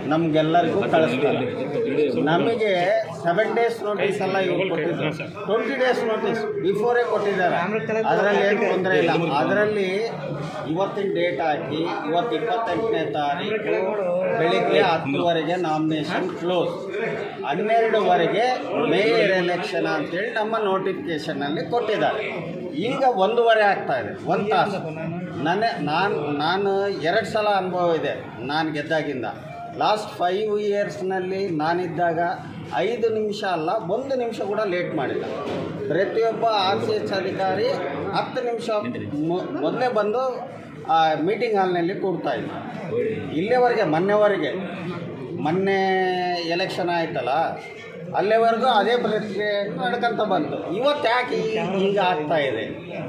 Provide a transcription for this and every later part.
ನಮ್ಗೆಲ್ಲರಿಗೂ ಕಳಿಸ್ತಾರೆ ನಮಗೆ seven days notice ಎಲ್ಲ ಇವ್ರು ಕೊಟ್ಟಿದ್ದಾರೆ ಟ್ವೆಂಟಿ ಡೇಸ್ ನೋಟಿಸ್ ಬಿಫೋರೇ ಕೊಟ್ಟಿದ್ದಾರೆ ಅದರಲ್ಲಿ ಏನು ತೊಂದರೆ ಇಲ್ಲ ಅದರಲ್ಲಿ ಇವತ್ತಿನ ಡೇಟ್ ಹಾಕಿ ಇವತ್ತು ಇಪ್ಪತ್ತೆಂಟನೇ ತಾರೀಕು ಬೆಳಿಗ್ಗೆ ಹತ್ತುವರೆಗೆ ನಾಮಿನೇಷನ್ ಕ್ಲೋಸ್ ಹನ್ನೆರಡುವರೆಗೆ ಮೇಯರ್ ಎಲೆಕ್ಷನ್ ಅಂತೇಳಿ ನಮ್ಮ ನೋಟಿಫಿಕೇಷನಲ್ಲಿ ಕೊಟ್ಟಿದ್ದಾರೆ ಈಗ ಒಂದೂವರೆ ಆಗ್ತಾ ಇದೆ ಒಂದು ತಾಸು ನನ್ನ ನಾನು ನಾನು ಎರಡು ಸಲ ಅನುಭವ ಇದೆ ನಾನು ಗೆದ್ದಾಗಿಂದ ಲಾಸ್ಟ್ ಫೈವ್ ಇಯರ್ಸ್ನಲ್ಲಿ ನಾನಿದ್ದಾಗ ಐದು ನಿಮಿಷ ಅಲ್ಲ ಒಂದು ನಿಮಿಷ ಕೂಡ ಲೇಟ್ ಮಾಡಿಲ್ಲ ಪ್ರತಿಯೊಬ್ಬ ಆರ್ ಸಿ ಎಚ್ ಅಧಿಕಾರಿ ಹತ್ತು ನಿಮಿಷ ಮೊ- ಮೊದಲೇ ಬಂದು ಮೀಟಿಂಗ್ ಹಾಲ್ನಲ್ಲಿ ಕೂಡ್ತಾ ಇದ್ದ ಇಲ್ಲಿವರೆಗೆ ಮೊನ್ನೆವರೆಗೆ ಮೊನ್ನೆ ಎಲೆಕ್ಷನ್ ಆಯ್ತಲ್ಲ ಅಲ್ಲಿವರೆಗೂ ಅದೇ ಪ್ರಕ್ರಿಯೆ ನಡ್ಕೊಂತ ಬಂತು ಇವತ್ತು ಯಾಕೆ ಈ- ಈಗ ಆಗ್ತಾ ಇದೆ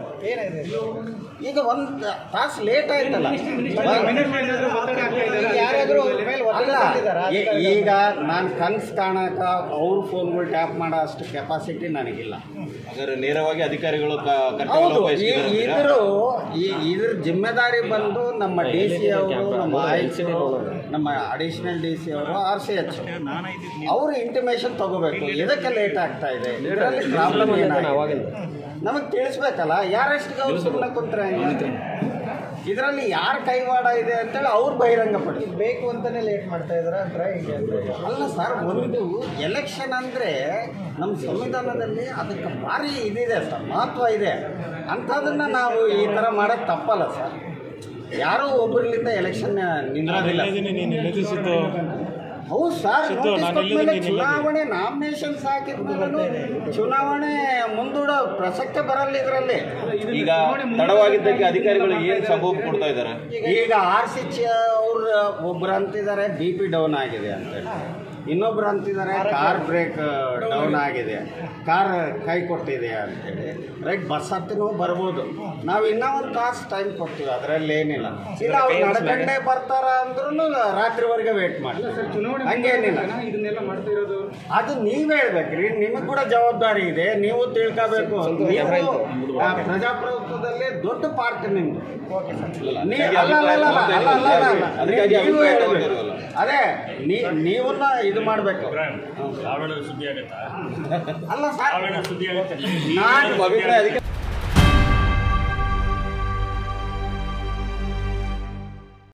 ಈಗ ಒಂದು ತಾಸು ಲೇಟ್ ಆಯ್ತಲ್ಲ ಯಾರಾದ್ರೂ ಅವ್ರ ಮೇಲೆ ಒತ್ತಡ ಅಲ್ಲ ತಂದಿದ್ದಾರಾ? ಈ- ಈಗ ನಾನು ಕನ್ಸು ಕಾಣಕ ಅವ್ರ ಫೋನ್ಗಳು ಟ್ಯಾಪ್ ಮಾಡೋ ಅಷ್ಟು ಕೆಪಾಸಿಟಿ ನನಗಿಲ್ಲ ಹಾಗಾದ್ರೆ ನೇರವಾಗಿ ಅಧಿಕಾರಿಗಳು ಕ- ಕರ್ತವ್ಯ ಹೌದು ಈ- ಲೋಪವೆಸಗಿದ್ದಾರೆ ಅಂತೀರಾ? ಇದ್ರ ಈ ಇದ್ರ ಜಿಮ್ಮೆದಾರಿ ಬಂದು ನಮ್ಮ ಡಿ ಸಿ ಅವರು ನಮ್ಮ ಆಯ್ಸಿ ನಮ್ಮ ಅಡಿಷನಲ್ ಡಿ ಸಿ ಅವರು ಆರ್ ಸಿ ಎಚ್ ಅವರು ಇಂಟಿಮೇಷನ್ ತಗೋಬೇಕು ಇದಕ್ಕೆ ಲೇಟ್ ಆಗ್ತಾ ಇದೆ ಇದರಲ್ಲಿ ಪ್ರಾಬ್ಲಮ್ ಏನಾಗಿದೆ ನಮಗೆ ತಿಳಿಸ್ಬೇಕಲ್ಲ ಯಾರಷ್ಟಿಗೆ ಅವ್ರು ಸುಮ್ಮನೆ ಕುಂತ್ರೆ ಇದರಲ್ಲಿ ಯಾರ ಕೈವಾಡ ಇದೆ ಅಂತೇಳಿ ಅವ್ರು ಬಹಿರಂಗಪಡಿಸಿ ಬೇಕು ಅಂತಾನೆ ಲೇಟ್ ಮಾಡ್ತಾ ಇದಾರ ಅಂತ ಹೀಗೆ ಅಂತ ಅಲ್ಲ ಸರ್ ಒಂದು ಎಲೆಕ್ಷನ್ ಅಂದರೆ ನಮ್ಮ ಸಂವಿಧಾನದಲ್ಲಿ ಅದಕ್ಕೆ ಭಾರಿ ಇದಿದೆ ಸರ್ ಮಹತ್ವ ಇದೆ ಅಂಥದನ್ನು ನಾವು ಈ ಥರ ಮಾಡೋದು ತಪ್ಪಲ್ಲ ಸರ್ ಯಾರೋ ಒಬ್ಬರಿಂದ ಎಲೆಕ್ಷನ್ ನಿಂದ್ರೋದಿಲ್ಲ ಹೌದು ಸರ್ notice ಕೊಟ್ಮೇಲೆ ಚುನಾವಣೆ ನಾಮಿನೇಷನ್ಸ್ ಹಾಕಿದ್ಮೇಲೆ ಚುನಾವಣೆ ಮುಂದೂಡೋ ಪ್ರಸಕ್ತಿ ಬರಲ್ಲ ಇದರಲ್ಲಿ ಈಗ ತಡವಾಗಿದ್ದಕ್ಕೆ ಅಧಿಕಾರಿಗಳು ಏನ್ ಸಬೂಬ್ ಕೊಡ್ತಾ ಇದ್ದಾರೆ ಈಗ ಆರ್ ಸಿ ಚಿ ಅವ್ರು ಒಬ್ರು ಅಂತಿದ್ದಾರೆ ಬಿ ಪಿ ಡೌನ್ ಆಗಿದೆ ಅಂತೇಳಿ ಇನ್ನೊಬ್ರು ಅಂತಿದ್ದಾರೆ ಕಾರ್ ಬ್ರೇಕ್ ಡೌನ್ ಆಗಿದೆ ಕಾರ್ ಕೈ ಕೊಟ್ಟಿದೆ ಅಂತೇಳಿ ರೈಟ್ ಬಸ್ ಹತ್ತಿನೂ ಬರ್ಬೋದು ನಾವು ಇನ್ನೂ ಒಂದು ತಾಸು ಟೈಮ್ ಕೊಡ್ತೀವಿ ಅದರಲ್ಲಿ ಏನಿಲ್ಲ ಇಲ್ಲ ಅವ್ರು ನಡ್ಕೊಂಡೇ ಬರ್ತಾರ ಅಂದ್ರೂ ರಾತ್ರಿವರೆಗೆ ವೇಟ್ ಮಾಡ್ತೀವಿ ಹಂಗೇನಿಲ್ಲ ಇದನ್ನೆಲ್ಲ ಮಾಡ್ತಾ ಇರೋದು ಅದು ನೀವ್ ಹೇಳ್ಬೇಕ್ರಿ ನಿಮಗೆ ಕೂಡ ಜವಾಬ್ದಾರಿ ಇದೆ ನೀವು ತಿಳ್ಕೋಬೇಕು ನೀವು ಆ, ಪ್ರಜಾಪ್ರಭುತ್ವದಲ್ಲಿ ದೊಡ್ಡ ಪಾರ್ಟ್ ನಿಮ್ದು ನೀ- ಅಲ್ಲ, ಅಲ್ಲ, ಅಲ್ಲ, ಅಲ್ಲ, ಅಲ್ಲ, ಅಲ್ಲ, ಅಲ್ಲ, ಅಲ್ಲ. ಅದಕ್ಕಾಗಿ ನೀವು ಅಭಿಪ್ರಾಯ ಹೇಳ್ಬೇಕು. ತಗೊಂಡಿಲ್ವಲ್ಲ? ಅದೇ ನೀ ನೀವನ್ನ ಇದು ಮಾಡಬೇಕು ರಾವಣ ಸುದ್ದಿ ಆಗತ್ತಾ ಅಲ್ಲ ಸರ್ ರಾವಣ ಸುದ್ದಿ ಆಗತ್ತೆ ನಾನು ನಿಮ್ಮ ಅಭಿಪ್ರಾಯ ಅದಕ್ಕೆ